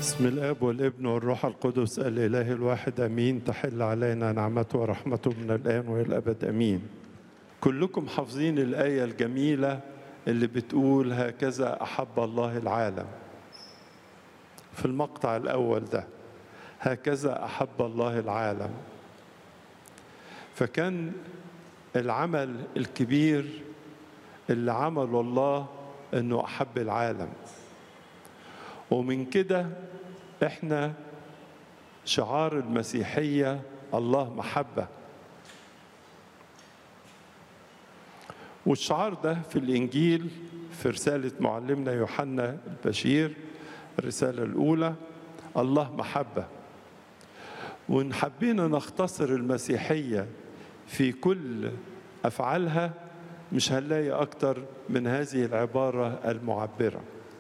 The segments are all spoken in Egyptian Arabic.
بسم الاب والابن والروح القدس الاله الواحد امين تحل علينا نعمته ورحمته من الان والى الابد امين كلكم حافظين الايه الجميله اللي بتقول هكذا احب الله العالم في المقطع الاول ده هكذا احب الله العالم فكان العمل الكبير اللي عمله الله انه احب العالم ومن كده احنا شعار المسيحيه الله محبه والشعار ده في الانجيل في رساله معلمنا يوحنا البشير الرساله الاولى الله محبه وان حبينا نختصر المسيحيه في كل افعالها مش هنلاقي اكتر من هذه العباره المعبره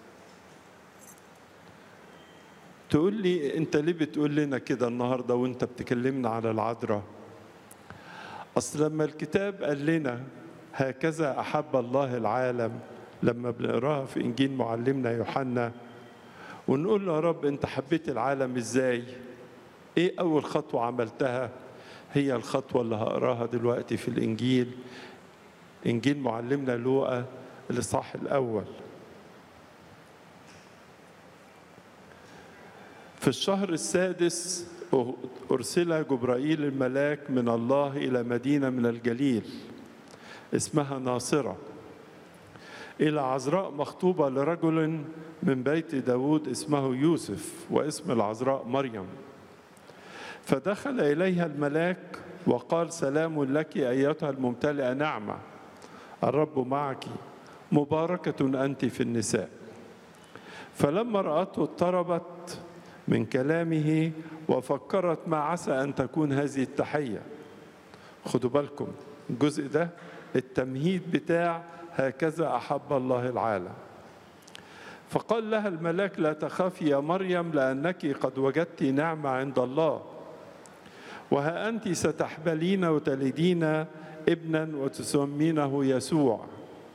تقول لي انت ليه بتقول لنا كده النهارده وانت بتكلمنا على العذراء اصل لما الكتاب قال لنا هكذا احب الله العالم لما بنقراها في انجيل معلمنا يوحنا ونقول له يا رب انت حبيت العالم ازاي ايه اول خطوه عملتها هي الخطوه اللي هقراها دلوقتي في الانجيل انجيل معلمنا لوقا الاصحاح الاول في الشهر السادس أرسل جبرائيل الملاك من الله إلى مدينة من الجليل اسمها ناصرة إلى عذراء مخطوبة لرجل من بيت داود اسمه يوسف واسم العذراء مريم فدخل إليها الملاك وقال سلام لك أيتها الممتلئة نعمة الرب معك مباركة أنت في النساء فلما رأته اضطربت من كلامه وفكرت ما عسى ان تكون هذه التحيه خدوا بالكم الجزء ده التمهيد بتاع هكذا احب الله العالم فقال لها الملاك لا تخافي يا مريم لانك قد وجدت نعمه عند الله وها انت ستحبلين وتلدين ابنا وتسمينه يسوع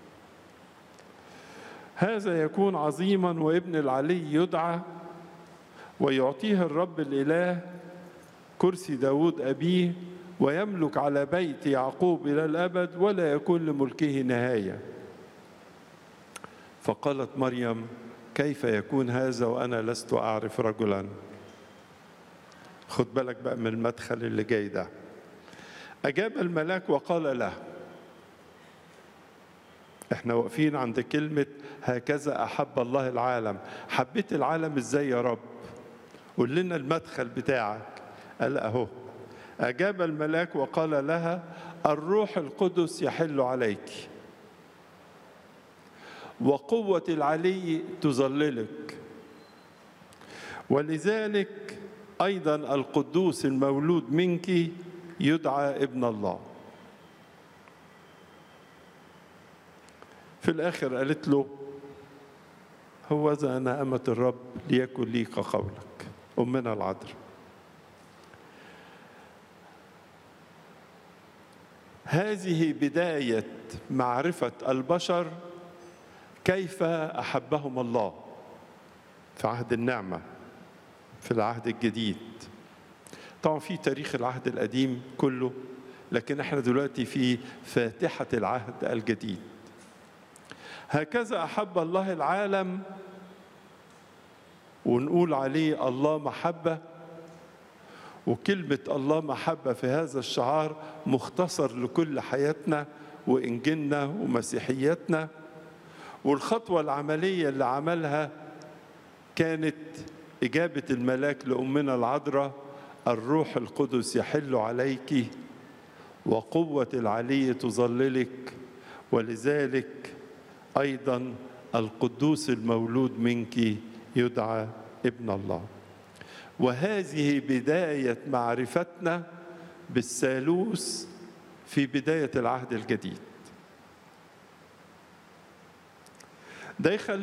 هذا يكون عظيما وابن العلي يدعى ويعطيه الرب الإله كرسي داود أبيه ويملك على بيت يعقوب إلى الأبد ولا يكون لملكه نهاية فقالت مريم كيف يكون هذا وأنا لست أعرف رجلا خد بالك بقى من المدخل اللي جاي ده أجاب الملاك وقال له احنا واقفين عند كلمة هكذا أحب الله العالم حبيت العالم ازاي يا رب قول لنا المدخل بتاعك قال اهو اجاب الملاك وقال لها الروح القدس يحل عليك وقوه العلي تظللك ولذلك ايضا القدوس المولود منك يدعى ابن الله في الاخر قالت له هو ذا انا امه الرب ليكن لي كقولك أمنا العذراء هذه بداية معرفة البشر كيف أحبهم الله في عهد النعمة في العهد الجديد طبعا في تاريخ العهد القديم كله لكن احنا دلوقتي في فاتحة العهد الجديد هكذا أحب الله العالم ونقول عليه الله محبة وكلمة الله محبة في هذا الشعار مختصر لكل حياتنا وإنجيلنا ومسيحيتنا والخطوة العملية اللي عملها كانت إجابة الملاك لأمنا العذراء الروح القدس يحل عليك وقوة العلي تظللك ولذلك أيضا القدوس المولود منك يدعى ابن الله وهذه بداية معرفتنا بالثالوث في بداية العهد الجديد ده يخلي